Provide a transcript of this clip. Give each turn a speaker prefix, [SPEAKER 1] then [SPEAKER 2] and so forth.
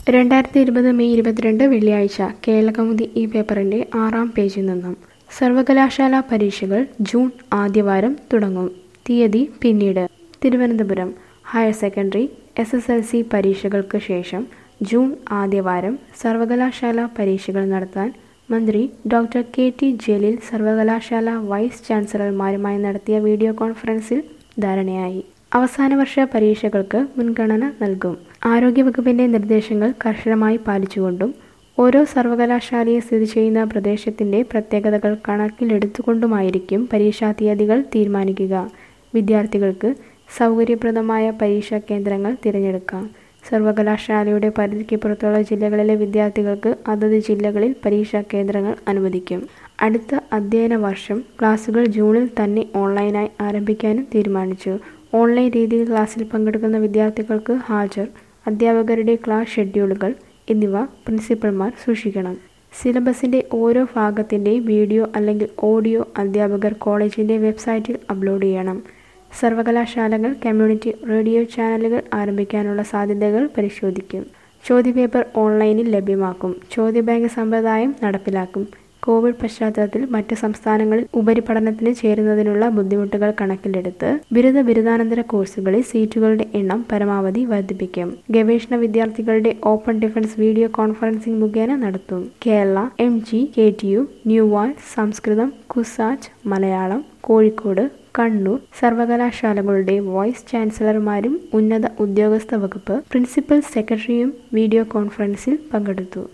[SPEAKER 1] രണ്ടായിരത്തി ഇരുപത് മെയ് ഇരുപത്തിരണ്ട് വെള്ളിയാഴ്ച കേരളകൗമുദി ഈ പേപ്പറിന്റെ ആറാം പേജിൽ നിന്നും സർവകലാശാല പരീക്ഷകൾ ജൂൺ ആദ്യവാരം തുടങ്ങും തീയതി പിന്നീട് Thiruvananthapuram higher secondary S S L C പരീക്ഷകൾക്ക് ശേഷം ജൂൺ ആദ്യവാരം സർവകലാശാല പരീക്ഷകൾ നടത്താൻ മന്ത്രി ഡോക്ടർ കെ ടി ജലീൽ സർവകലാശാല വൈസ് ചാൻസലർമാരുമായി നടത്തിയ വീഡിയോ കോൺഫറൻസിൽ ധാരണയായി അവസാന വർഷ പരീക്ഷകൾക്ക് മുൻഗണന നൽകും ആരോഗ്യവകുപ്പിന്റെ നിർദ്ദേശങ്ങൾ കർശനമായി പാലിച്ചുകൊണ്ടും ഓരോ സർവകലാശാലയെ സ്ഥിതി ചെയ്യുന്ന പ്രദേശത്തിന്റെ പ്രത്യേകതകൾ കണക്കിലെടുത്തുകൊണ്ടുമായിരിക്കും പരീക്ഷാ തീയതികൾ തീരുമാനിക്കുക വിദ്യാർത്ഥികൾക്ക് സൗകര്യപ്രദമായ പരീക്ഷാ കേന്ദ്രങ്ങൾ തിരഞ്ഞെടുക്കാം സർവകലാശാലയുടെ പരിധിക്ക് പുറത്തുള്ള ജില്ലകളിലെ വിദ്യാർത്ഥികൾക്ക് അതത് ജില്ലകളിൽ പരീക്ഷാ കേന്ദ്രങ്ങൾ അനുവദിക്കും അടുത്ത അധ്യയന വർഷം ക്ലാസുകൾ ജൂണിൽ തന്നെ ഓൺലൈനായി ആരംഭിക്കാനും തീരുമാനിച്ചു ഓൺലൈൻ രീതിയിൽ ക്ലാസ്സിൽ പങ്കെടുക്കുന്ന വിദ്യാർത്ഥികൾക്ക് ഹാജർ അധ്യാപകരുടെ ക്ലാസ് ഷെഡ്യൂളുകൾ എന്നിവ പ്രിൻസിപ്പൽമാർ സൂക്ഷിക്കണം സിലബസിന്റെ ഓരോ ഭാഗത്തിൻ്റെയും വീഡിയോ അല്ലെങ്കിൽ ഓഡിയോ അധ്യാപകർ കോളേജിന്റെ വെബ്സൈറ്റിൽ അപ്ലോഡ് ചെയ്യണം സർവകലാശാലകൾ കമ്മ്യൂണിറ്റി റേഡിയോ ചാനലുകൾ ആരംഭിക്കാനുള്ള സാധ്യതകൾ പരിശോധിക്കും ചോദ്യപേപ്പർ ഓൺലൈനിൽ ലഭ്യമാക്കും ചോദ്യബാങ്ക് സമ്പ്രദായം നടപ്പിലാക്കും കോവിഡ് പശ്ചാത്തലത്തിൽ മറ്റ് സംസ്ഥാനങ്ങളിൽ ഉപരിപഠനത്തിന് ചേരുന്നതിനുള്ള ബുദ്ധിമുട്ടുകൾ കണക്കിലെടുത്ത് ബിരുദ ബിരുദാനന്തര കോഴ്സുകളിൽ സീറ്റുകളുടെ എണ്ണം പരമാവധി വർദ്ധിപ്പിക്കും ഗവേഷണ വിദ്യാർത്ഥികളുടെ ഓപ്പൺ ഡിഫൻസ് വീഡിയോ കോൺഫറൻസിംഗ് മുഖേന നടത്തും Kerala M G K T U NUALS Samskritham CUSAT Malayalam Kozhikode Kannur സർവകലാശാലകളുടെ വൈസ് ചാൻസലർമാരും ഉന്നത ഉദ്യോഗസ്ഥ വകുപ്പ് പ്രിൻസിപ്പൽ സെക്രട്ടറിയും വീഡിയോ കോൺഫറൻസിൽ പങ്കെടുത്തു